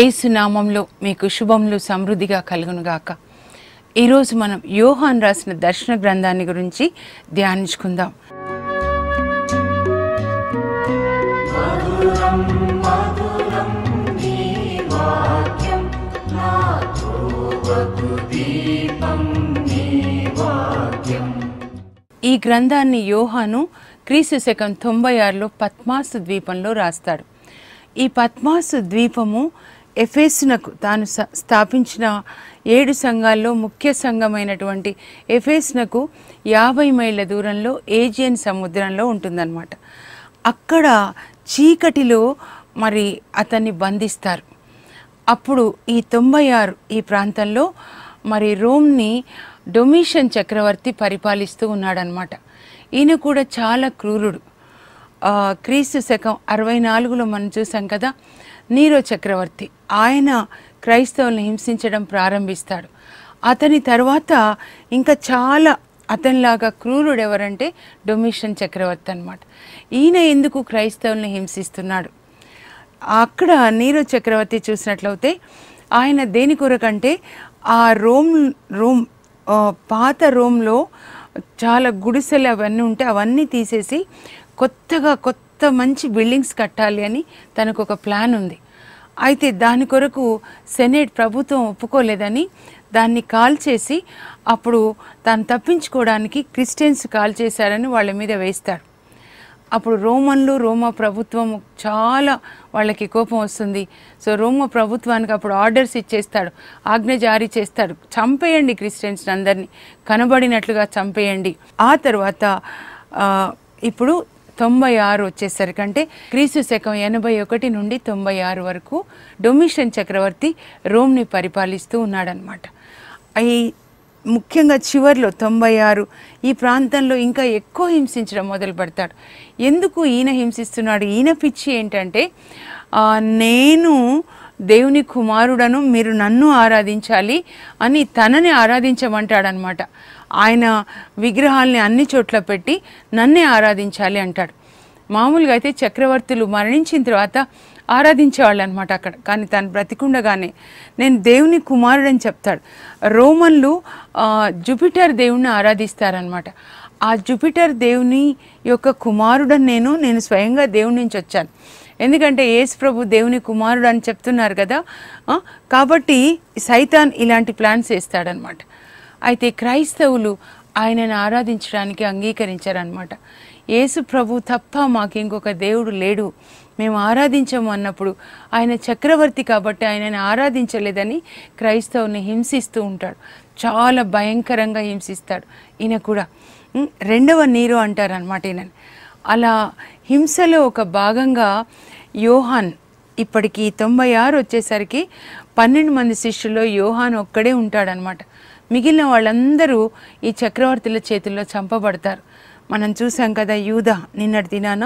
యేసు నామంలో మీకు శుభములు సమృద్ధిగా కలుగునుగాక ఈరోజు మనం యోహాన్ రాసిన దర్శన గ్రంథాన్ని గురించి ధ్యానించుకుందాం ఈ గ్రంథాన్ని యోహాను క్రీస్తు శకం తొంభై ఆరులో పద్మాసు ద్వీపంలో రాస్తాడు ఈ పద్మాసు ద్వీపము ఎఫేసునకు తాను స- స్థాపించిన ఏడు సంఘాల్లో ముఖ్య సంఘమైనటువంటి ఎఫేసునకు యాభై మైళ్ళ దూరంలో ఏజియన్ సముద్రంలో ఉంటుందన్నమాట అక్కడ చీకటిలో మరి అతన్ని బంధిస్తారు అప్పుడు ఈ తొంభై ఆరు ఈ ప్రాంతంలో మరి రోమ్ని డొమిషన్ చక్రవర్తి పరిపాలిస్తూ ఉన్నాడనమాట ఈయన కూడా చాలా క్రూరుడు ఆ, క్రీస్తు శకం అరవై నాలుగులో మనం చూసాం కదా నీరో చక్రవర్తి ఆయన క్రైస్తవుల్ని హింసించడం ప్రారంభిస్తాడు అతని తర్వాత ఇంకా చాలా అతనిలాగా క్రూరుడు ఎవరంటే డొమిషన్ చక్రవర్తి అన్నమాట ఈయన ఎందుకు క్రైస్తవుల్ని హింసిస్తున్నాడు అక్కడ నీరు చక్రవర్తి చూసినట్లయితే ఆయన దేని కొరకంటే ఆ రోమ్ రోమ్ ఆ, పాత రోమ్లో చాలా గుడిసెలు అవన్నీ ఉంటే అవన్నీ తీసేసి కొత్తగా కొత్త మంచి బిల్డింగ్స్ కట్టాలి అని తనకు ఒక ప్లాన్ ఉంది అయితే దాని కొరకు సెనేట్ ప్రభుత్వం ఒప్పుకోలేదని దాన్ని కాల్ చేసి అప్పుడు తాను తప్పించుకోవడానికి క్రిస్టియన్స్ కాల్ చేశారని వాళ్ళ మీద వేస్తాడు అప్పుడు రోమన్లు రోమా ప్రభుత్వం చాలా వాళ్ళకి కోపం వస్తుంది సో రోమ ప్రభుత్వానికి అప్పుడు ఆర్డర్స్ ఇచ్చేస్తాడు ఆజ్ఞ జారీ చేస్తాడు చంపేయండి క్రిస్టియన్స్ అందరినీ కనబడినట్లుగా చంపేయండి ఆ తర్వాత ఆ, ఇప్పుడు తొంభై ఆరు వచ్చేసరికి అంటే క్రీస్తు శకం ఎనభై ఒకటి నుండి తొంభై ఆరు వరకు డొమిషన్ చక్రవర్తి రోమ్ని పరిపాలిస్తూ ఉన్నాడనమాట ఈ ముఖ్యంగా చివర్లో తొంభై ఆరు ఈ ప్రాంతంలో ఇంకా ఎక్కువ హింసించడం మొదలు పెడతాడు ఎందుకు ఈయన హింసిస్తున్నాడు ఈయన పిచ్చి ఏంటంటే ఆ, నేను దేవుని కుమారుడను మీరు నన్ను ఆరాధించాలి అని తనని ఆరాధించమంటాడనమాట ఆయన విగ్రహాల్ని అన్ని చోట్ల పెట్టి నన్నే ఆరాధించాలి అంటాడు మామూలుగా అయితే చక్రవర్తులు మరణించిన తర్వాత ఆరాధించేవాళ్ళు అనమాట అక్కడ కానీ తను బ్రతికుండగానే నేను దేవుని కుమారుడని చెప్తాడు రోమన్లు ఆ, జూపిటర్ దేవుణ్ణి ఆరాధిస్తారనమాట ఆ జూపిటర్ దేవుని యొక్క కుమారుడని నేను నేను స్వయంగా దేవుని నుంచి వచ్చాను ఎందుకంటే యేసు ప్రభు దేవుని కుమారుడు అని చెప్తున్నారు కదా ఆ, కాబట్టి సైతాన్ ఇలాంటి ప్లాన్స్ వేస్తాడనమాట అయితే క్రైస్తవులు ఆయనను ఆరాధించడానికి అంగీకరించారనమాట యేసు ప్రభు తప్ప మాకు ఇంకొక దేవుడు లేడు మేము ఆరాధించము అన్నప్పుడు ఆయన చక్రవర్తి కాబట్టి ఆయనని ఆరాధించలేదని క్రైస్తవుని హింసిస్తూ ఉంటాడు చాలా భయంకరంగా హింసిస్తాడు ఈయన కూడా ఉం, రెండవ నీరు అంటారనమాట ఈయనని అలా హింసలో ఒక భాగంగా యోహాన్ ఇప్పటికి తొంభై ఆరు వచ్చేసరికి పన్నెండు మంది శిష్యుల్లో యోహాన్ ఒక్కడే ఉంటాడనమాట మిగిలిన వాళ్ళందరూ ఈ చక్రవర్తుల చేతుల్లో చంపబడతారు మనం చూసాం కదా యూద నిన్నటి దినాన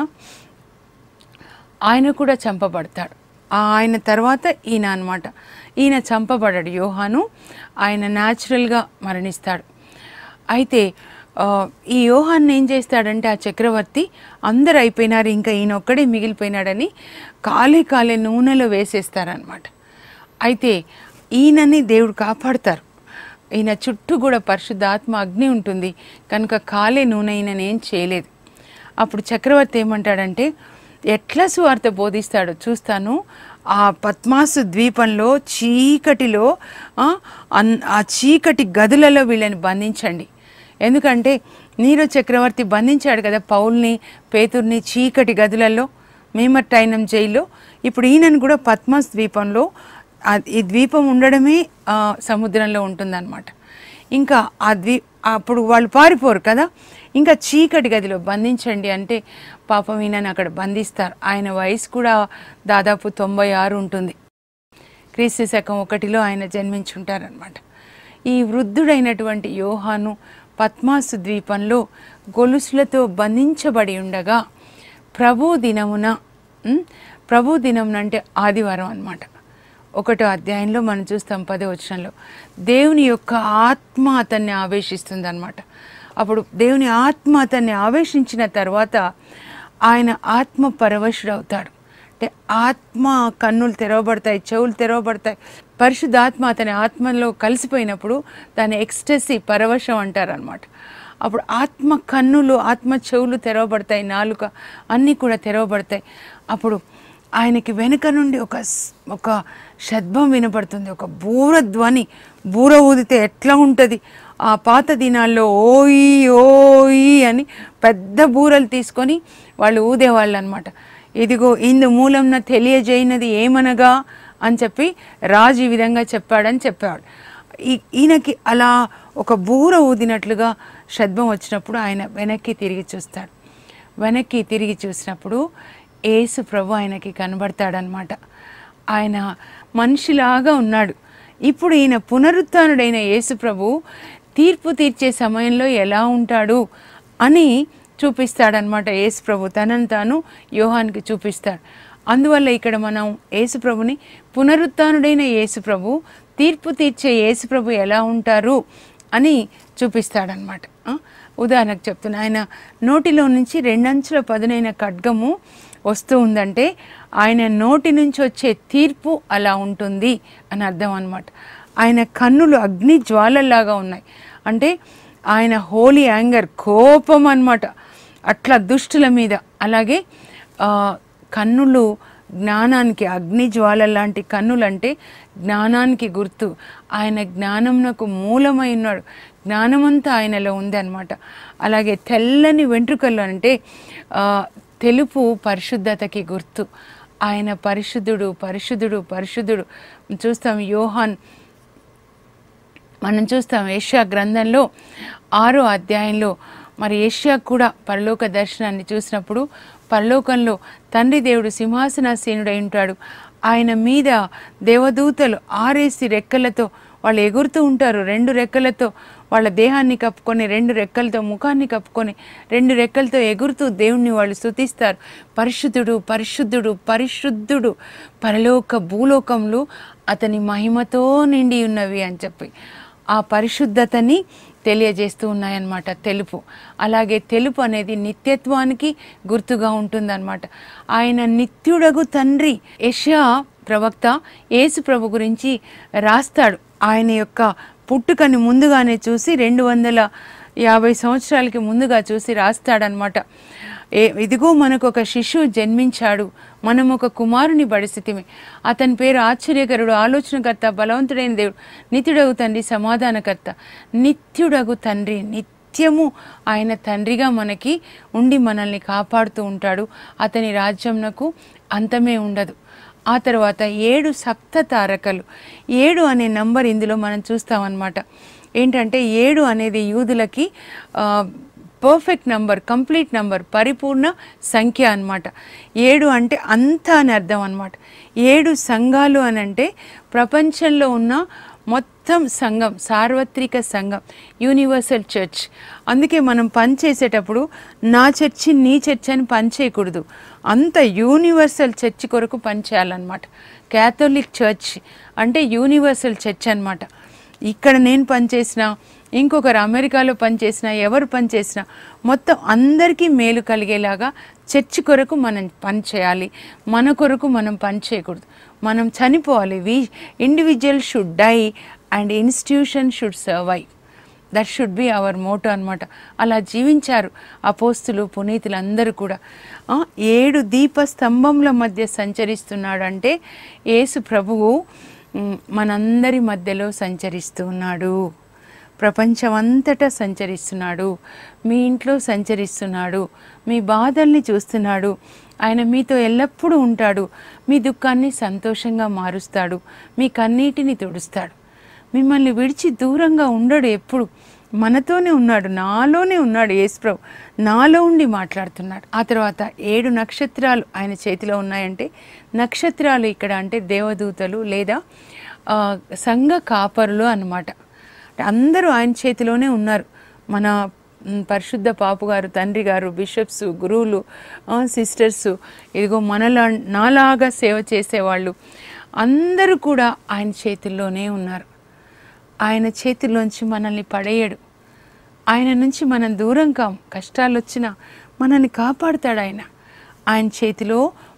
ఆయన కూడా చంపబడతాడు ఆ ఆయన తర్వాత ఈయన అన్నమాట ఈయన చంపబడాడు యోహాను ఆయన న్యాచురల్గా మరణిస్తాడు అయితే ఆ, ఈ యోహాన్ ఏం చేస్తాడంటే ఆ చక్రవర్తి అందరు అయిపోయినారు ఇంకా ఈయన ఒక్కడే మిగిలిపోయినాడని కాలే కాలే నూనెలో వేసేస్తారనమాట అయితే ఈయనని దేవుడు కాపాడుతారు ఈయన చుట్టూ కూడా పరిశుద్ధాత్మ అగ్ని ఉంటుంది కనుక కాలే నూనె ఈయనని ఏం చేయలేదు అప్పుడు చక్రవర్తి ఏమంటాడంటే ఎట్లా సువార్త బోధిస్తాడో చూస్తాను ఆ పద్మాసు ద్వీపంలో చీకటిలో ఆ, అన్- ఆ చీకటి గదులలో వీళ్ళని బంధించండి ఎందుకంటే నీరో చక్రవర్తి బంధించాడు కదా పౌల్ని పేతుర్ని చీకటి గదులలో మేమట్టైనం జైల్లో ఇప్పుడు ఈయనను కూడా పద్మాస్ ద్వీపంలో ఆ- ఈ ద్వీపం ఉండడమే ఆ, సముద్రంలో ఉంటుందన్నమాట ఇంకా ఆ ద్వీ అప్పుడు వాళ్ళు పారిపోరు కదా ఇంకా చీకటి గదిలో బంధించండి అంటే పాపం ఈయనని అక్కడ బంధిస్తారు ఆయన వయసు కూడా దాదాపు తొంభై ఆరు ఉంటుంది క్రీస్తు శకం ఒకటిలో ఆయన జన్మించుంటారనమాట ఈ వృద్ధుడైనటువంటి యోహాను పద్మాసు ద్వీపంలో గొలుసులతో బంధించబడి ఉండగా ప్రభు దినమున ఉమ్, ప్రభు దినమున అంటే ఆదివారం అన్నమాట ఒకటో అధ్యాయంలో మనం చూస్తాం పదో వచనంలో దేవుని యొక్క ఆత్మ అతన్ని ఆవేశిస్తుంది అనమాట అప్పుడు దేవుని ఆత్మ అతన్ని ఆవేశించిన తర్వాత ఆయన ఆత్మ పరవశుడవుతాడు అంటే ఆత్మ కన్నులు తెరవబడతాయి చెవులు తెరవబడతాయి పరిశుద్ధాత్మ అతని ఆత్మలో కలిసిపోయినప్పుడు దాని ఎక్స్టెసీ పరవశం అంటారనమాట అప్పుడు ఆత్మ కన్నులు ఆత్మ చెవులు తెరవబడతాయి నాలుక అన్నీ కూడా తెరవబడతాయి అప్పుడు ఆయనకి వెనుక నుండి ఒక స్- ఒక శబ్దం వినపడుతుంది ఒక బూర ధ్వని బూర ఊదితే ఎట్లా ఉంటుంది ఆ పాత దినాల్లో ఓయి ఓయి అని పెద్ద బూరలు తీసుకొని వాళ్ళు ఊదేవాళ్ళు అనమాట ఇదిగో ఇందు మూలంన తెలియజేయనది ఏమనగా అని చెప్పి రాజు ఈ విధంగా చెప్పాడని చెప్పాడు ఈ ఈయనకి అలా ఒక బూర ఊదినట్లుగా శబ్దం వచ్చినప్పుడు ఆయన వెనక్కి తిరిగి చూస్తాడు వెనక్కి తిరిగి చూసినప్పుడు యేసు ప్రభు ఆయనకి కనబడతాడనమాట ఆయన మనిషిలాగా ఉన్నాడు ఇప్పుడు ఈయన పునరుత్డైన యేసు ప్రభు తీర్పు తీర్చే సమయంలో ఎలా ఉంటాడు అని చూపిస్తాడనమాట యేసు ప్రభు తనను తాను యోహానికి చూపిస్తాడు అందువల్ల ఇక్కడ మనం యేసు ప్రభుని పునరుత్డైన యేసు ప్రభు తీర్పు తీర్చే యేసు ప్రభు ఎలా ఉంటారు అని చూపిస్తాడనమాట ఆ? ఉదాహరణకు చెప్తున్నా ఆయన నోటిలో నుంచి రెండంచుల పదునైన ఖడ్గము వస్తూ ఉందంటే ఆయన నోటి నుంచి వచ్చే తీర్పు అలా ఉంటుంది అని అర్థం అనమాట ఆయన కన్నులు అగ్ని జ్వాలల్లాగా ఉన్నాయి అంటే ఆయన హోలీ యాంగర్ కోపం అన్నమాట అట్లా దుష్టుల మీద అలాగే ఆ, కన్నులు జ్ఞానానికి అగ్ని జ్వాల లాంటి కన్నులు అంటే జ్ఞానానికి గుర్తు ఆయన జ్ఞానంనకు మూలమై ఉన్నాడు జ్ఞానమంతా ఆయనలో ఉంది అనమాట అలాగే తెల్లని వెంట్రుకలు అంటే ఆ, తెలుపు పరిశుద్ధతకి గుర్తు ఆయన పరిశుద్ధుడు పరిశుద్ధుడు పరిశుద్ధుడు చూస్తాం యోహాన్ మనం చూస్తాం ఏషియా గ్రంథంలో ఆరో అధ్యాయంలో మరి ఏషియా కూడా పరలోక దర్శనాన్ని చూసినప్పుడు పరలోకంలో తండ్రి దేవుడు సింహాసనాసీనుడై ఉంటాడు ఆయన మీద దేవదూతలు ఆరేసి రెక్కలతో వాళ్ళు ఎగురుతూ ఉంటారు రెండు రెక్కలతో వాళ్ళ దేహాన్ని కప్పుకొని రెండు రెక్కలతో ముఖాన్ని కప్పుకొని రెండు రెక్కలతో ఎగురుతూ దేవుణ్ణి వాళ్ళు స్తుతిస్తారు పరిశుద్ధుడు పరిశుద్ధుడు పరిశుద్ధుడు పరలోక భూలోకంలో అతని మహిమతో నిండి ఉన్నవి అని చెప్పి ఆ పరిశుద్ధతని తెలియజేస్తూ ఉన్నాయన్నమాట తెలుపు అలాగే తెలుపు అనేది నిత్యత్వానికి గుర్తుగా ఉంటుందన్నమాట ఆయన నిత్యుడగు తండ్రి యెషయా ప్రవక్త యేసు ప్రభు గురించి రాస్తాడు ఆయన యొక్క పుట్టుకని ముందుగానే చూసి రెండు వందల యాభై సంవత్సరాలకి ముందుగా చూసి రాస్తాడనమాట ఏ ఇదిగో మనకు ఒక శిశువు జన్మించాడు మనం ఒక కుమారుని బడిస్థితిమి అతని పేరు ఆశ్చర్యకరుడు ఆలోచనకర్త బలవంతుడైన దేవుడు నిత్యుడగు తండ్రి సమాధానకర్త నిత్యుడగు తండ్రి నిత్యము ఆయన తండ్రిగా మనకి ఉండి మనల్ని కాపాడుతూ ఉంటాడు అతని రాజ్యంనకు అంతమే ఉండదు ఆ తర్వాత ఏడు సప్త తారకలు ఏడు అనే నంబర్ ఇందులో మనం చూస్తామన్నమాట ఏంటంటే ఏడు అనేది యూదులకి ఆ, పర్ఫెక్ట్ నంబర్ కంప్లీట్ నంబర్ పరిపూర్ణ సంఖ్య అన్నమాట ఏడు అంటే అంత అని అర్థం అన్నమాట ఏడు సంఘాలు అని అంటే ప్రపంచంలో ఉన్న మొత్తం సంఘం సార్వత్రిక సంఘం యూనివర్సల్ చర్చ్ అందుకే మనం పని చేసేటప్పుడు నా చర్చి నీ చర్చ్ అని పని చేయకూడదు అంత యూనివర్సల్ చర్చ్ కొరకు పని చేయాలన్నమాట క్యాథోలిక్ చర్చ్ అంటే యూనివర్సల్ చర్చ్ అన్నమాట ఇక్కడ నేను పనిచేసిన ఇంకొకరు అమెరికాలో పనిచేసిన ఎవరు పనిచేసినా మొత్తం అందరికీ మేలు కలిగేలాగా చర్చి కొరకు మనం పని చేయాలి మన కొరకు మనం పని చేయకూడదు మనం చనిపోవాలి we individual should die and institution should survive that should be our motto అనమాట అలా జీవించారు అపోస్తులు పునీతులు అందరూ కూడా ఆ, ఏడు దీప స్తంభముల మధ్య సంచరిస్తున్నాడంటే యేసు ప్రభువు మ్, మనందరి మధ్యలో సంచరిస్తూ ఉన్నాడు ప్రపంచమంతటా సంచరిస్తున్నాడు మీ ఇంట్లో సంచరిస్తున్నాడు మీ బాధల్ని చూస్తున్నాడు ఆయన మీతో ఎల్లప్పుడూ ఉంటాడు మీ దుఃఖాన్ని సంతోషంగా మారుస్తాడు మీ కన్నీటిని తుడుస్తాడు మిమ్మల్ని విడిచి దూరంగా ఉండడు ఎప్పుడు మనతోనే ఉన్నాడు నాలోనే ఉన్నాడు యేసుప్రభు నాలో ఉండి మాట్లాడుతున్నాడు ఆ తర్వాత ఏడు నక్షత్రాలు ఆయన చేతిలో ఉన్నాయంటే నక్షత్రాలు ఇక్కడ అంటే దేవదూతలు లేదా ఆ, సంఘ కాపరులు అన్నమాట అంటే అందరూ ఆయన చేతిలోనే ఉన్నారు మన మ్, పరిశుద్ధ పాపు గారు తండ్రి గారు బిషప్స్ గురువులు ఆ, సిస్టర్స్ ఇదిగో మనలా నాలాగా సేవ చేసేవాళ్ళు అందరూ కూడా ఆయన చేతుల్లోనే ఉన్నారు ఆయన చేతిలోంచి మనల్ని పడేయడు ఆయన నుంచి మనం దూరం కాం కష్టాలు వచ్చినా మనల్ని కాపాడుతాడు ఆయన ఆయన చేతిలో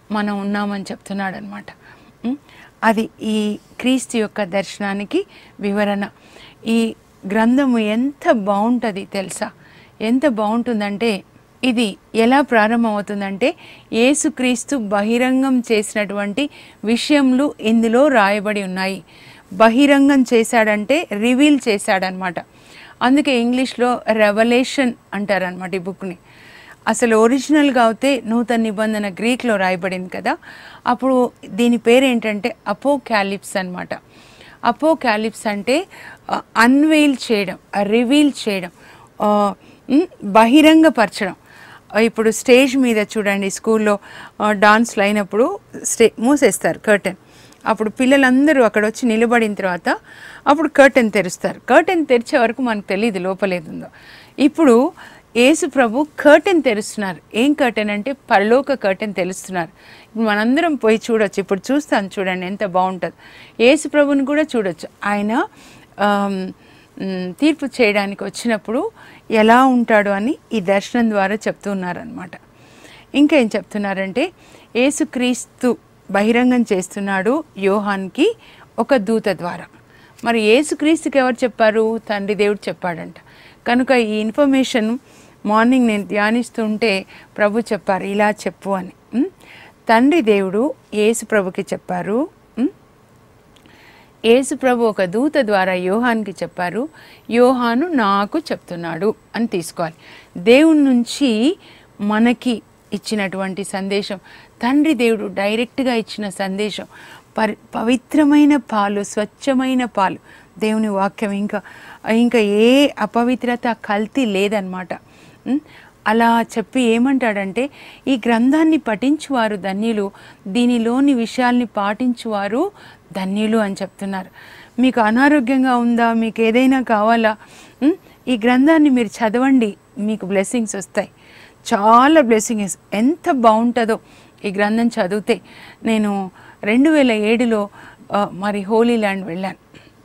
మనం ఉన్నామని చెప్తున్నాడు అనమాట అది ఈ క్రీస్తు యొక్క దర్శనానికి వివరణ ఈ గ్రంథము ఎంత బాగుంటుంది తెలుసా ఎంత బాగుంటుందంటే ఇది ఎలా ప్రారంభమవుతుందంటే యేసుక్రీస్తు బహిరంగం చేసినటువంటి విషయములు ఇందులో రాయబడి ఉన్నాయి బహిరంగం చేశాడంటే రివీల్ చేశాడనమాట అందుకే ఇంగ్లీష్లో రెవల్యూషన్ అంటారనమాట ఈ బుక్ని అసలు ఒరిజినల్గా అయితే నూతన నిబంధన గ్రీక్లో రాయబడింది కదా అప్పుడు దీని పేరు ఏంటంటే అపో క్యాలిప్స్ అనమాట అపో క్యాలిప్స్ అంటే అన్వెయిల్ చేయడం రివీల్ చేయడం ఆ, ఉమ్, బహిరంగపరచడం ఇప్పుడు స్టేజ్ మీద చూడండి స్కూల్లో ఆ, డాన్స్లు అయినప్పుడు స్టే మూసేస్తారు కర్టెన్ అప్పుడు పిల్లలందరూ అక్కడ వచ్చి నిలబడిన తర్వాత అప్పుడు కర్టెన్ తెరుస్తారు కర్టెన్ తెరిచే వరకు మనకు తెలియదు లోపలేదుందో ఇప్పుడు యేసు ప్రభు కర్టెన్ తెరుస్తున్నారు ఏం కర్టెన్ అంటే పరలోక కర్టెన్ తెలుస్తున్నారు ఇప్పుడు మనందరం పోయి చూడొచ్చు ఇప్పుడు చూస్తాను చూడండి ఎంత బాగుంటుంది యేసు ప్రభుని కూడా చూడొచ్చు ఆయన ఆమ్, మ్, తీర్పు చేయడానికి వచ్చినప్పుడు ఎలా ఉంటాడు అని ఈ దర్శనం ద్వారా చెప్తున్నారనమాట ఇంకా ఏం చెప్తున్నారంటే యేసుక్రీస్తు బహిరంగం చేస్తున్నాడు యోహాన్కి ఒక దూత ద్వారా మరి యేసుక్రీస్తుకి ఎవరు చెప్పారు తండ్రి దేవుడు చెప్పాడంట కనుక ఈ ఇన్ఫర్మేషన్ మార్నింగ్ నేను ధ్యానిస్తుంటే ప్రభు చెప్పారు ఇలా చెప్పు అని ఉం? తండ్రి దేవుడు యేసు ప్రభుకి చెప్పారు ఉం? యేసు ప్రభు ఒక దూత ద్వారా యోహాన్కి చెప్పారు యోహాను నాకు చెప్తున్నాడు అని తీసుకోవాలి దేవుడి నుంచి మనకి ఇచ్చినటువంటి సందేశం తండ్రి దేవుడు డైరెక్ట్గా ఇచ్చిన సందేశం పరి పవిత్రమైన పాలు స్వచ్ఛమైన పాలు దేవుని వాక్యం ఇంకా ఇంకా ఏ అపవిత్రత కల్తీ లేదనమాట ఉం? అలా చెప్పి ఏమంటాడంటే ఈ గ్రంథాన్ని పఠించువారు ధన్యులు దీనిలోని విషయాల్ని పాటించువారు ధన్యులు అని చెప్తున్నారు మీకు అనారోగ్యంగా ఉందా మీకు ఏదైనా కావాలా ఉం? ఈ గ్రంథాన్ని మీరు చదవండి మీకు బ్లెస్సింగ్స్ వస్తాయి చాలా బ్లెస్సింగ్స్ ఎంత బాగుంటుందో ఈ గ్రంథం చదివితే నేను రెండు వేల ఏడులో ఆ, మరి హోలీ ల్యాండ్ వెళ్ళాను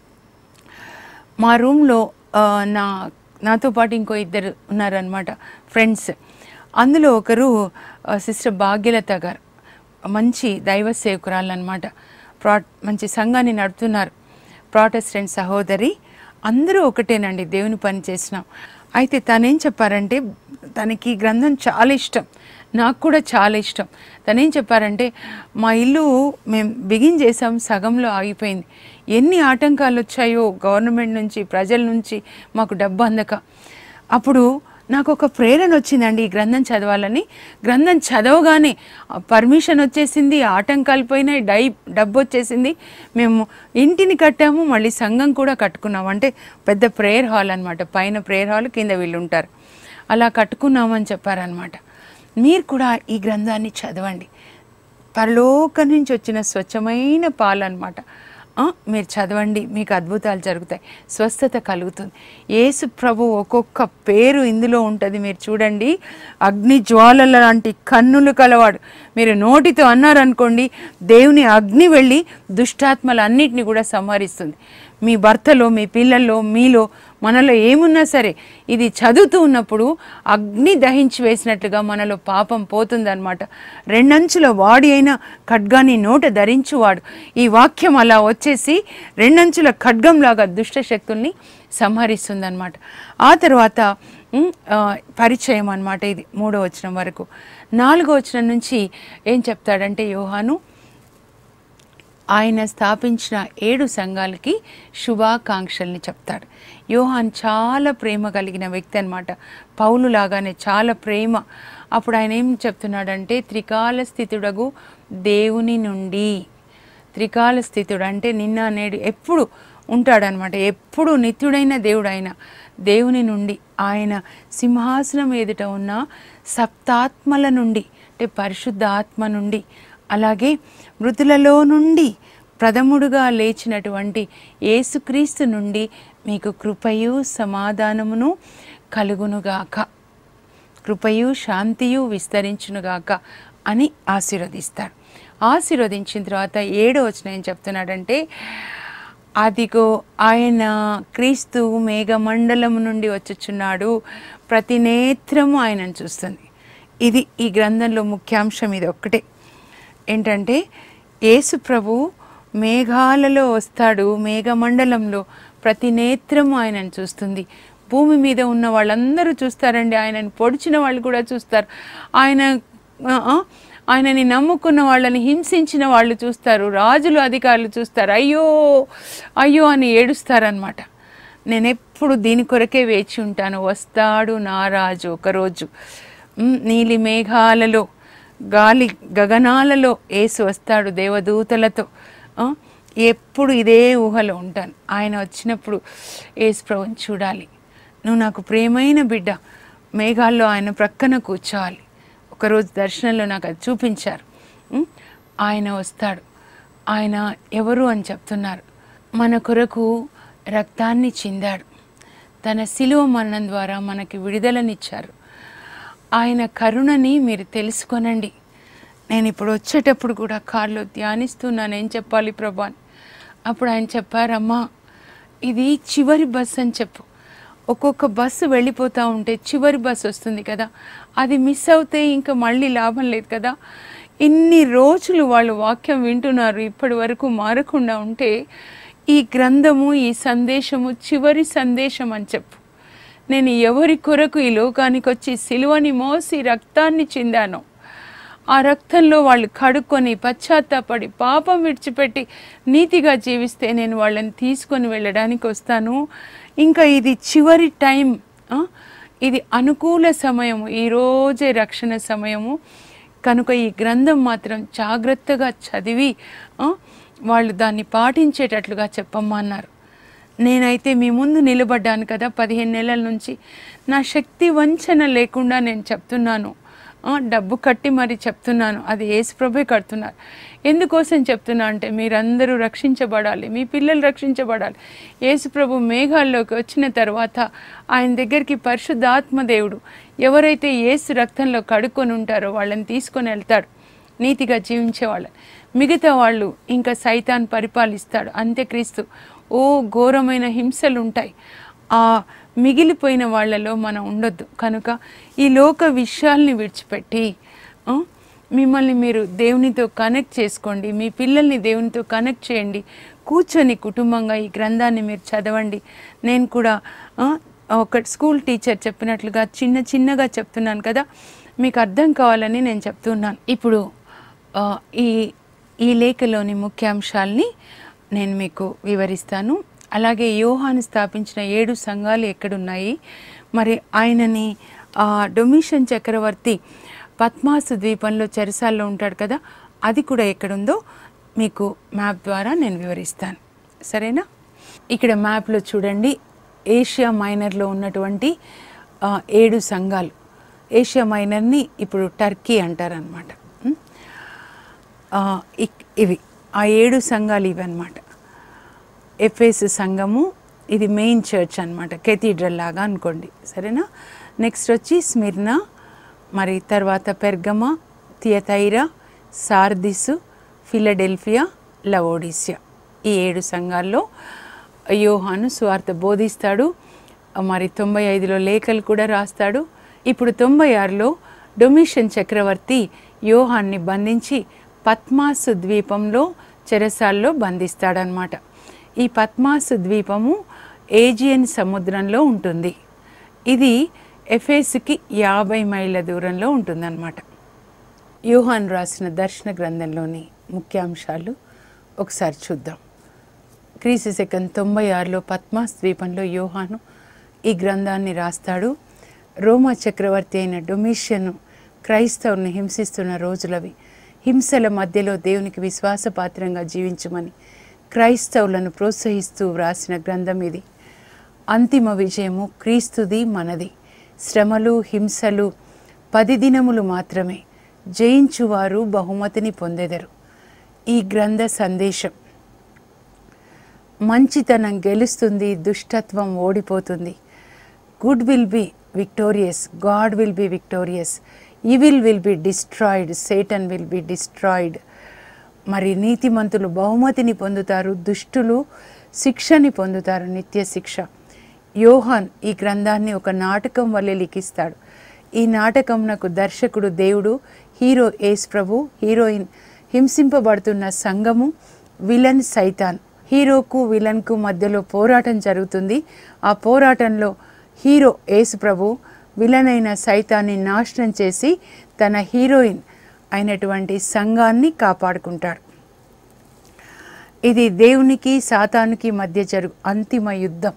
మా రూమ్లో ఆ, నా నాతో పాటు ఇంకో ఇద్దరు ఉన్నారనమాట ఫ్రెండ్స్ అందులో ఒకరు ఆ, సిస్టర్ భాగ్యలత గారు మంచి దైవ సేవకురాలు అనమాట ప్రా మంచి సంఘాన్ని నడుపుతున్నారు ప్రాటెస్టెంట్ సహోదరి అందరూ ఒకటేనండి దేవుని పని చేసినాం అయితే తనేం చెప్పారంటే తనకి ఈ గ్రంథం చాలా ఇష్టం నాకు కూడా చాలా ఇష్టం తనేం చెప్పారంటే మా ఇల్లు మేము బిగిన్ చేసాం సగంలో ఆగిపోయింది ఎన్ని ఆటంకాలు వచ్చాయో గవర్నమెంట్ నుంచి ప్రజల నుంచి మాకు డబ్బు అందక అప్పుడు నాకు ఒక ప్రేరణ వచ్చిందండి ఈ గ్రంథం చదవాలని గ్రంథం చదవగానే పర్మిషన్ వచ్చేసింది ఆటంకాలు పోయినాయి డై డబ్బు వచ్చేసింది మేము ఇంటిని కట్టాము మళ్ళీ సంఘం కూడా కట్టుకున్నాం అంటే పెద్ద ప్రేయర్ హాల్ అనమాట పైన ప్రేయర్ హాల్ కింద వీళ్ళు ఉంటారు అలా కట్టుకున్నామని చెప్పారనమాట మీరు కూడా ఈ గ్రంథాన్ని చదవండి పరలోకం నుంచి వచ్చిన స్వచ్ఛమైన పాలు అనమాట మీరు చదవండి మీకు అద్భుతాలు జరుగుతాయి స్వస్థత కలుగుతుంది యేసు ప్రభు ఒక్కొక్క పేరు ఇందులో ఉంటుంది మీరు చూడండి అగ్ని జ్వాలల లాంటి కన్నులు కలవాడు మీరు నోటితో అన్నారనుకోండి దేవుని అగ్ని వెళ్ళి దుష్టాత్మలన్నిటిని కూడా సంహరిస్తుంది మీ భర్తలో మీ పిల్లల్లో మీలో మనలో ఏమున్నా సరే ఇది చదువుతూ ఉన్నప్పుడు అగ్ని దహించి వేసినట్లుగా మనలో పాపం పోతుందన్నమాట రెండంచుల వాడి అయిన ఖడ్గాన్ని నోట ధరించువాడు ఈ వాక్యం అలా వచ్చేసి రెండంచుల ఖడ్గంలాగా దుష్ట శక్తుల్ని సంహరిస్తుందన్నమాట ఆ తర్వాత ఉమ్, ఆ, పరిచయం అన్నమాట ఇది మూడో వచనం వరకు నాలుగో వచనం నుంచి ఏం చెప్తాడంటే యోహాను ఆయన స్థాపించిన ఏడు సంఘాలకి శుభాకాంక్షల్ని చెప్తాడు యోహాన్ చాలా ప్రేమ కలిగిన వ్యక్తి అనమాట పౌలు లాగానే చాలా ప్రేమ అప్పుడు ఆయన ఏం చెప్తున్నాడంటే త్రికాల స్థితుడగు దేవుని నుండి త్రికాల స్థితుడు అంటే నిన్న నేడు ఎప్పుడు ఉంటాడనమాట ఎప్పుడు నిత్యుడైన దేవుడు ఆయన దేవుని నుండి ఆయన సింహాసనం ఎదుట ఉన్న సప్తాత్మల నుండి అంటే పరిశుద్ధ ఆత్మ నుండి అలాగే మృతులలో నుండి ప్రథముడుగా లేచినటువంటి యేసుక్రీస్తు నుండి మీకు కృపయు సమాధానమును కలుగునుగాక కృపయు శాంతియు విస్తరించునుగాక అని ఆశీర్వదిస్తాడు ఆశీర్వదించిన తర్వాత ఏడో వచ్చిన ఏం చెప్తున్నాడంటే అదిగో ఆయన క్రీస్తు మేఘమండలం నుండి వచ్చుచున్నాడు ప్రతి నేత్రము ఆయనను చూస్తుంది ఇది ఈ గ్రంథంలో ముఖ్యాంశం ఇది ఒక్కటే ఏంటంటే యేసు ప్రభు మేఘాలలో వస్తాడు మేఘమండలంలో ప్రతి నేత్రము ఆయనను చూస్తుంది భూమి మీద ఉన్న వాళ్ళందరూ చూస్తారండి ఆయనను పొడిచిన వాళ్ళు కూడా చూస్తారు ఆయన ఆ, ఆ, ఆయనని నమ్ముకున్న వాళ్ళని హింసించిన వాళ్ళు చూస్తారు రాజులు అధికారులు చూస్తారు అయ్యో అయ్యో అని ఏడుస్తారనమాట నేను ఎప్పుడు దీని కొరకే వేచి ఉంటాను వస్తాడు నా రాజు ఒకరోజు ఉమ్, నీలి మేఘాలలో గాలి గగనాలలో ఏసు వస్తాడు దేవదూతలతో ఆ, ఎప్పుడు ఇదే ఊహలో ఉంటాను ఆయన వచ్చినప్పుడు ఏసు ప్రభుని చూడాలి నువ్వు నాకు ప్రేమైన బిడ్డ మేఘాల్లో ఆయన ప్రక్కన కూర్చోవాలి ఒకరోజు దర్శనంలో నాకు అది చూపించారు ఉం? ఆయన వస్తాడు ఆయన ఎవరు అని చెప్తున్నారు మన కొరకు రక్తాన్ని చిందాడు తన శిలువ మరణం ద్వారా మనకి విడుదలనిచ్చారు ఆయన కరుణని మీరు తెలుసుకొనండి నేను ఇప్పుడు వచ్చేటప్పుడు కూడా కారులో ధ్యానిస్తున్నాను ఏం చెప్పాలి ప్రభా అని. అప్పుడు ఆయన చెప్పారమ్మా ఇది చివరి బస్ అని చెప్పు ఒక్కొక్క బస్సు వెళ్ళిపోతూ ఉంటే చివరి బస్సు వస్తుంది కదా అది మిస్ అవుతే ఇంకా మళ్ళీ లాభం లేదు కదా ఇన్ని రోజులు వాళ్ళు వాక్యం వింటున్నారు ఇప్పటి వరకు మారకుండా ఉంటే ఈ గ్రంథము ఈ సందేశము చివరి సందేశం అని చెప్పు నేను ఎవరి కొరకు ఈ లోకానికి వచ్చి సిలువని మోసి రక్తాన్ని చిందాను ఆ రక్తంలో వాళ్ళు కడుక్కొని పశ్చాత్తాపడి పాపం విడిచిపెట్టి నీతిగా జీవిస్తే నేను వాళ్ళని తీసుకొని వెళ్ళడానికి వస్తాను ఇంకా ఇది చివరి టైం ఆ? ఇది అనుకూల సమయము ఈ రోజే రక్షణ సమయము కనుక ఈ గ్రంథం మాత్రం జాగ్రత్తగా చదివి ఆ, వాళ్ళు దాన్ని పాటించేటట్లుగా చెప్పమ్మన్నారు నేనైతే మీ ముందు నిలబడ్డాను కదా పదిహేను నెలల నుంచి నా శక్తి వంచన లేకుండా నేను చెప్తున్నాను ఆ, డబ్బు కట్టి మరి చెప్తున్నాను అది ఏసుప్రభే కడుతున్నారు ఎందుకోసం చెప్తున్నా అంటే మీరందరూ రక్షించబడాలి మీ పిల్లలు రక్షించబడాలి యేసుప్రభు మేఘాల్లోకి వచ్చిన తర్వాత ఆయన దగ్గరికి పరిశుద్ధాత్మ దేవుడు ఎవరైతే యేసు రక్తంలో కడుక్కొని ఉంటారో వాళ్ళని తీసుకొని వెళ్తాడు నీతిగా జీవించే వాళ్ళని మిగతా వాళ్ళు ఇంకా సైతాన్ పరిపాలిస్తాడు అంత్యక్రీస్తు ఓ ఘోరమైన హింసలు ఉంటాయి ఆ మిగిలిపోయిన వాళ్ళలో మనం ఉండొద్దు కనుక ఈ లోక విషయాల్ని విడిచిపెట్టి ఆ, మిమ్మల్ని మీరు దేవునితో కనెక్ట్ చేసుకోండి మీ పిల్లల్ని దేవునితో కనెక్ట్ చేయండి కూర్చొని కుటుంబంగా ఈ గ్రంథాన్ని మీరు చదవండి నేను కూడా ఆ, ఒక స్కూల్ టీచర్ చెప్పినట్లుగా చిన్న చిన్నగా చెప్తున్నాను కదా మీకు అర్థం కావాలని నేను చెప్తున్నాను ఇప్పుడు ఆ, ఈ ఈ లేఖలోని ముఖ్యాంశాల్ని నేను మీకు వివరిస్తాను అలాగే యోహాను స్థాపించిన ఏడు సంఘాలు ఎక్కడున్నాయి మరి ఆయనని ఆ, డొమిషన్ చక్రవర్తి పద్మాసు ద్వీపంలో చెరసాల్లో ఉంటాడు కదా అది కూడా ఎక్కడుందో మీకు మ్యాప్ ద్వారా నేను వివరిస్తాను సరేనా ఇక్కడ మ్యాప్లో చూడండి ఏషియా మైనర్లో ఉన్నటువంటి ఆ, ఏడు సంఘాలు ఏషియా మైనర్ని ఇప్పుడు టర్కీ అంటారనమాట ఆ, ఇక్- ఇవి ఆ ఏడు సంఘాలు ఇవి అనమాట ఎఫ్ఎస్ సంఘము ఇది మెయిన్ చర్చ్ అనమాట కెథీడ్రల్ లాగా అనుకోండి సరేనా నెక్స్ట్ వచ్చి స్మిర్నా మరి తర్వాత పెర్గమ థియతైరా సార్దిసు ఫిలడెల్ఫియా లవోడిసియా ఈ ఏడు సంఘాల్లో యోహాను సువార్త బోధిస్తాడు మరి తొంభై ఐదులో లేఖలు కూడా రాస్తాడు ఇప్పుడు తొంభై ఆరులో డొమిషన్ చక్రవర్తి యోహాన్ని బంధించి పద్మాసు ద్వీపంలో చెరసాల్లో బంధిస్తాడనమాట ఈ పద్మాసు ద్వీపము ఏజియన్ సముద్రంలో ఉంటుంది ఇది ఎఫేస్కి యాభై మైళ్ళ దూరంలో ఉంటుందన్నమాట యూహాన్ రాసిన దర్శన గ్రంథంలోని ముఖ్యాంశాలు ఒకసారి చూద్దాం క్రీస్తు శకం తొంభై ఆరులో పద్మాస్ ద్వీపంలో యోహాను ఈ గ్రంథాన్ని రాస్తాడు రోమా చక్రవర్తి అయిన డొమిషియను క్రైస్తవుని హింసిస్తున్న రోజులవి హింసల మధ్యలో దేవునికి విశ్వాసపాత్రంగా జీవించమని క్రైస్తవులను ప్రోత్సహిస్తూ వ్రాసిన గ్రంథం ఇది అంతిమ విజయము క్రీస్తుది మనది శ్రమలు హింసలు పది దినములు మాత్రమే జయించువారు బహుమతిని పొందెదరు ఈ గ్రంథ సందేశం మంచితనం గెలుస్తుంది దుష్టత్వం ఓడిపోతుంది good will be victorious God will be victorious evil will be destroyed Satan will be destroyed మరి నీతిమంతులు బహుమతిని పొందుతారు దుష్టులు శిక్షని పొందుతారు నిత్య శిక్ష యోహాన్ ఈ గ్రంథాన్ని ఒక నాటకం వల్లే లిఖిస్తాడు ఈ నాటకంనకు దర్శకుడు దేవుడు హీరో ఏస్ ప్రభు హీరోయిన్ హింసింపబడుతున్న సంఘము విలన్ సైతాన్ హీరోకు విలన్కు మధ్యలో పోరాటం జరుగుతుంది ఆ పోరాటంలో హీరో యేసు ప్రభు విలన్ అయిన సైతాన్ని నాశనం చేసి తన హీరోయిన్ అయినటువంటి సంఘాన్ని కాపాడుకుంటాడు ఇది దేవునికి సాతానుకి మధ్య జరుగు అంతిమ యుద్ధం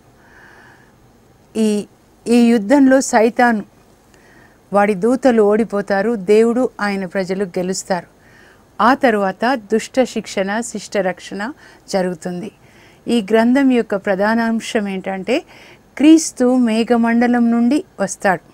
ఈ ఈ యుద్ధంలో సైతాను వాడి దూతలు ఓడిపోతారు దేవుడు ఆయన ప్రజలు గెలుస్తారు ఆ తరువాత దుష్ట శిక్షణ శిష్ట రక్షణ జరుగుతుంది ఈ గ్రంథం యొక్క ప్రధానాంశం ఏంటంటే క్రీస్తు మేఘమండలం నుండి వస్తాడు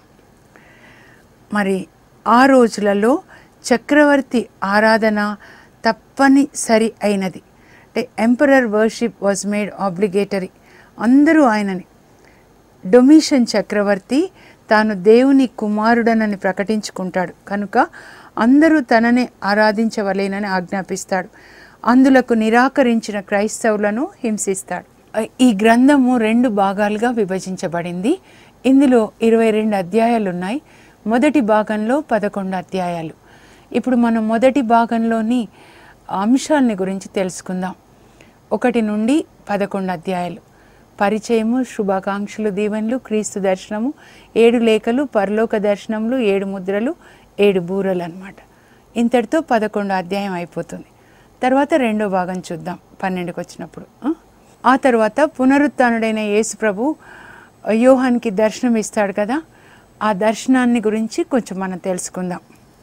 మరి ఆ రోజులలో చక్రవర్తి ఆరాధన తప్పనిసరి అయినది అంటే emperor worship was made obligatory అందరూ ఆయనని డొమిషన్ చక్రవర్తి తాను దేవుని కుమారుడనని ప్రకటించుకుంటాడు కనుక అందరూ తననే ఆరాధించవలేనని ఆజ్ఞాపిస్తాడు అందులకు నిరాకరించిన క్రైస్తవులను హింసిస్తాడు ఈ గ్రంథము రెండు భాగాలుగా విభజించబడింది ఇందులో ఇరవై రెండు అధ్యాయాలు ఉన్నాయి మొదటి భాగంలో పదకొండు అధ్యాయాలు ఇప్పుడు మనం మొదటి భాగంలోని అంశాలని గురించి తెలుసుకుందాం ఒకటి నుండి పదకొండు అధ్యాయాలు పరిచయము శుభాకాంక్షలు దీవెనలు క్రీస్తు దర్శనము ఏడు లేఖలు పరలోక దర్శనములు ఏడు ముద్రలు ఏడు బూరలు అన్నమాట ఇంతటితో పదకొండు అధ్యాయం అయిపోతుంది తర్వాత రెండో భాగం చూద్దాం పన్నెండుకి వచ్చినప్పుడు ఆ? ఆ తర్వాత పునరుత్డైన యేసు ప్రభు యోహానికి దర్శనం ఇస్తాడు కదా ఆ దర్శనాన్ని గురించి కొంచెం మనం తెలుసుకుందాం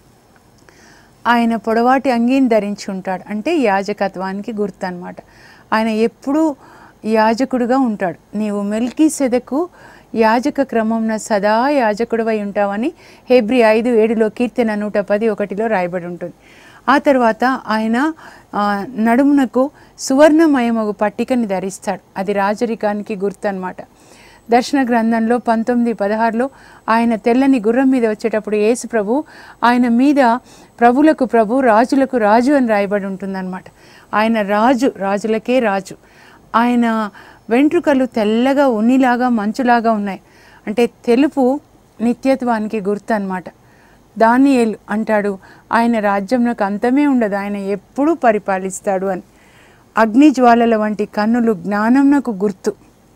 ఆయన పొడవాటి అంగీని ధరించి ఉంటాడు అంటే యాజకత్వానికి గుర్తు అనమాట ఆయన ఎప్పుడూ యాజకుడుగా ఉంటాడు నీవు మెల్కీ సెదకు యాజక క్రమంన సదా యాజకుడివై ఉంటావని హెబ్రి ఐదు ఏడులో కీర్తన నూట పది ఒకటిలో రాయబడి ఉంటుంది ఆ తర్వాత ఆయన ఆ, నడుమునకు సువర్ణమయమగు పట్టికని ధరిస్తాడు అది రాజరికానికి గుర్తు అనమాట దర్శన గ్రంథంలో పంతొమ్మిది పదహారులో ఆయన తెల్లని గుర్రం మీద వచ్చేటప్పుడు యేసు ప్రభు ఆయన మీద ప్రభులకు ప్రభు రాజులకు రాజు అని రాయబడి ఉంటుందన్నమాట ఆయన రాజు రాజులకే రాజు ఆయన వెంట్రుకలు తెల్లగా ఉన్నిలాగా మంచులాగా ఉన్నాయి అంటే తెలుపు నిత్యత్వానికి గుర్తు అనమాట దానియేలు అంటాడు ఆయన రాజ్యం నాకు అంతమే ఉండదు ఆయన ఎప్పుడూ పరిపాలిస్తాడు అని అగ్ని జ్వాలల వంటి కన్నులు జ్ఞానంనకు గుర్తు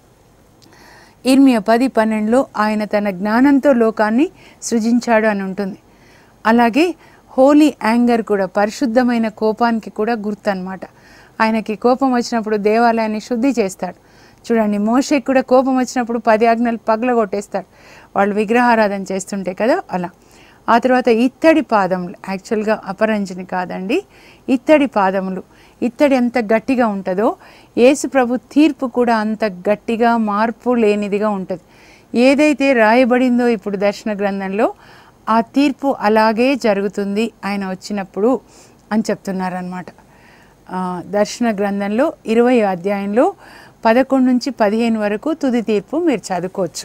ఇర్మియ పది పన్నెండులో ఆయన తన జ్ఞానంతో లోకాన్ని సృజించాడు అని ఉంటుంది అలాగే హోలీ యాంగర్ కూడా పరిశుద్ధమైన కోపానికి కూడా గుర్తు అనమాట ఆయనకి కోపం వచ్చినప్పుడు దేవాలయాన్ని శుద్ధి చేస్తాడు చూడండి మోషేకి కూడా కోపం వచ్చినప్పుడు పది ఆజ్ఞలు పగలగొట్టేస్తాడు వాళ్ళు విగ్రహారాధన చేస్తుంటే కదా అలా ఆ తర్వాత ఇత్తడి పాదములు యాక్చువల్గా అపరంజని కాదండి ఇత్తడి పాదములు ఇత్తడి ఎంత గట్టిగా ఉంటుందో యేసు ప్రభు తీర్పు కూడా అంత గట్టిగా మార్పు లేనిదిగా ఉంటుంది ఏదైతే రాయబడిందో ఇప్పుడు దర్శన గ్రంథంలో ఆ తీర్పు అలాగే జరుగుతుంది ఆయన వచ్చినప్పుడు అని చెప్తున్నారనమాట దర్శన గ్రంథంలో ఇరవై అధ్యాయంలో పదకొండు నుంచి పదిహేను వరకు తుది తీర్పు మీరు చదువుకోవచ్చు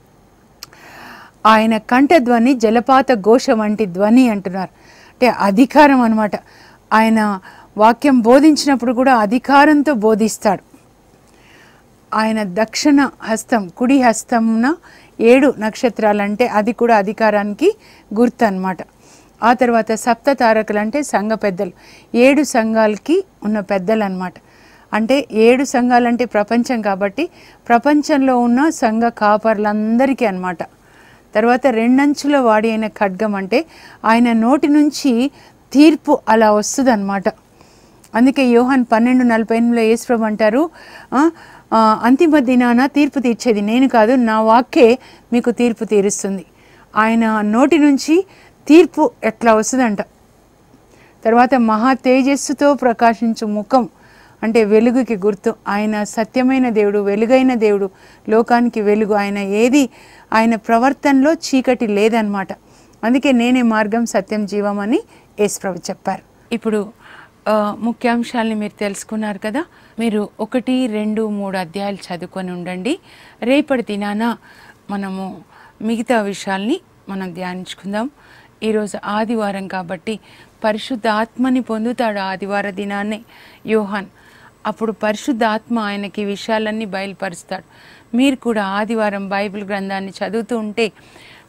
ఆయన కంఠధ్వని జలపాత ఘోష వంటి ధ్వని అంటున్నారు అంటే అధికారం అన్నమాట ఆయన వాక్యం బోధించినప్పుడు కూడా అధికారంతో బోధిస్తాడు ఆయన దక్షిణ హస్తం కుడి హస్తమున ఏడు నక్షత్రాలు అంటే అది కూడా అధికారానికి గుర్తు అన్నమాట ఆ తర్వాత సప్త తారకులు అంటే సంఘ పెద్దలు ఏడు సంఘాలకి ఉన్న పెద్దలు అన్నమాట అంటే ఏడు సంఘాలంటే ప్రపంచం కాబట్టి ప్రపంచంలో ఉన్న సంఘ కాపర్లందరికీ అన్నమాట తర్వాత రెండంచుల వాడి అయిన ఖడ్గం అంటే ఆయన నోటి నుంచి తీర్పు అలా వస్తుంది అందుకే యోహాన్ పన్నెండు నలభై ఎనిమిదిలో యేసుప్రభు అంటారు "ఆ, ఆ, అంతిమ దినాన తీర్పు తీర్చేది నేను కాదు నా వాక్కే మీకు తీర్పు తీరుస్తుంది ఆయన నోటి నుంచి తీర్పు ఎట్లా వస్తుందంట తర్వాత మహా తేజస్సుతో ప్రకాశించు ముఖం అంటే వెలుగుకి గుర్తు ఆయన సత్యమైన దేవుడు వెలుగైన దేవుడు లోకానికి వెలుగు ఆయన ఏది ఆయన ప్రవర్తనలో చీకటి లేదనమాట అందుకే నేనే మార్గం సత్యం జీవం అని యేసుప్రభు చెప్పారు ఇప్పుడు ఆ, ముఖ్యాంశాలని మీరు తెలుసుకున్నారు కదా మీరు ఒకటి రెండు మూడు అధ్యాయాలు చదువుకొని ఉండండి రేపటి దినాన మనము మిగతా విషయాల్ని మనం ధ్యానించుకుందాం ఈరోజు ఆదివారం కాబట్టి పరిశుద్ధ ఆత్మని పొందుతాడు ఆదివార దినాన్నే యోహాన్ అప్పుడు పరిశుద్ధ ఆత్మ ఆయనకి ఈ విషయాలన్నీ బయలుపరుస్తాడు మీరు కూడా ఆదివారం బైబిల్ గ్రంథాన్ని చదువుతూ ఉంటే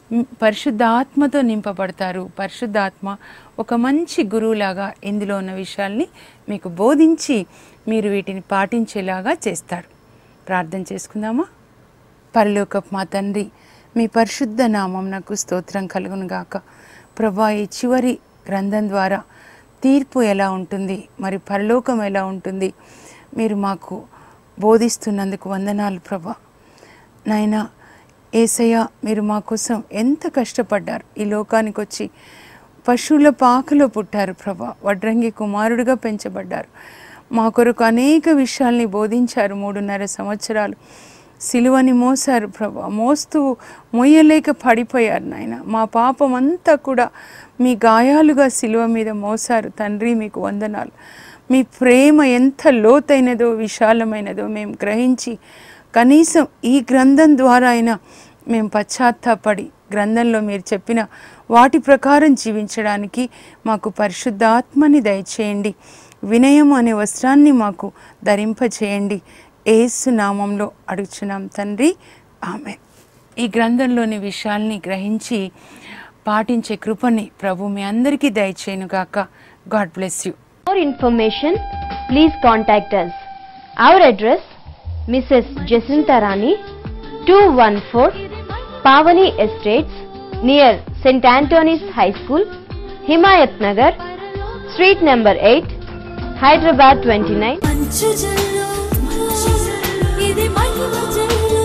మ్, పరిశుద్ధాత్మతో నింపబడతారు పరిశుద్ధాత్మ ఒక మంచి గురువులాగా ఇందులో ఉన్న విషయాల్ని మీకు బోధించి మీరు వీటిని పాటించేలాగా చేస్తాడు ప్రార్థన చేసుకుందామా పరలోకపు మా తండ్రి మీ పరిశుద్ధ నామం నాకు స్తోత్రం కలుగును గాక ప్రభా ఈ చివరి గ్రంథం ద్వారా తీర్పు ఎలా ఉంటుంది మరి పరలోకం ఎలా ఉంటుంది మీరు మాకు బోధిస్తున్నందుకు వందనాలు ప్రభా నాయనా ఏసయ్య మీరు మా కోసం ఎంత కష్టపడ్డారు ఈ లోకానికి వచ్చి పశువుల పాకలో పుట్టారు ప్రభా వడ్రంగి కుమారుడిగా పెంచబడ్డారు మా కొరకు అనేక విషయాల్ని బోధించారు మూడున్నర సంవత్సరాలు సిలువని మోసారు ప్రభా మోస్తూ మొయ్యలేక పడిపోయారు నాయన మా పాపం అంతా కూడా మీ గాయాలుగా సిలువ మీద మోసారు తండ్రి మీకు వందనాలు మీ ప్రేమ ఎంత లోతైనదో విశాలమైనదో మేము గ్రహించి కనీసం ఈ గ్రంథం ద్వారా అయినా మేము పశ్చాత్తాపడి గ్రంథంలో మీరు చెప్పిన వాటి ప్రకారం జీవించడానికి మాకు పరిశుద్ధాత్మని దయచేయండి వినయం అనే వస్త్రాన్ని మాకు ధరింపచేయండి ఏసు నామంలో అడుగుచున్నాం తండ్రి ఆమె ఈ గ్రంథంలోని విషయాల్ని గ్రహించి పాటించే కృపని ప్రభు మీ అందరికీ దయచేయనుగాక God bless you For information, please contact us. Our address Mrs. Jacinta Rani, 214 Pavani Estates, near St. Anthony's High School, Himayat Nagar, Street number 8, Hyderabad 29. మంచు జల్లు ఇది మహిమ జల్లు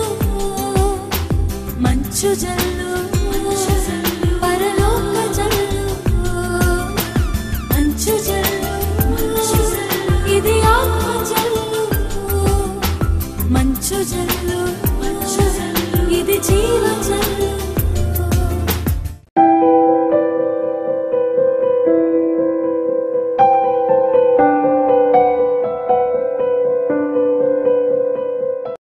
మంచు జల్లు పరలోక జల్లు మంచు జల్లు ఇది ఆత్మ జల్లు మంచు జల్లు ఇది జీవ జల్లు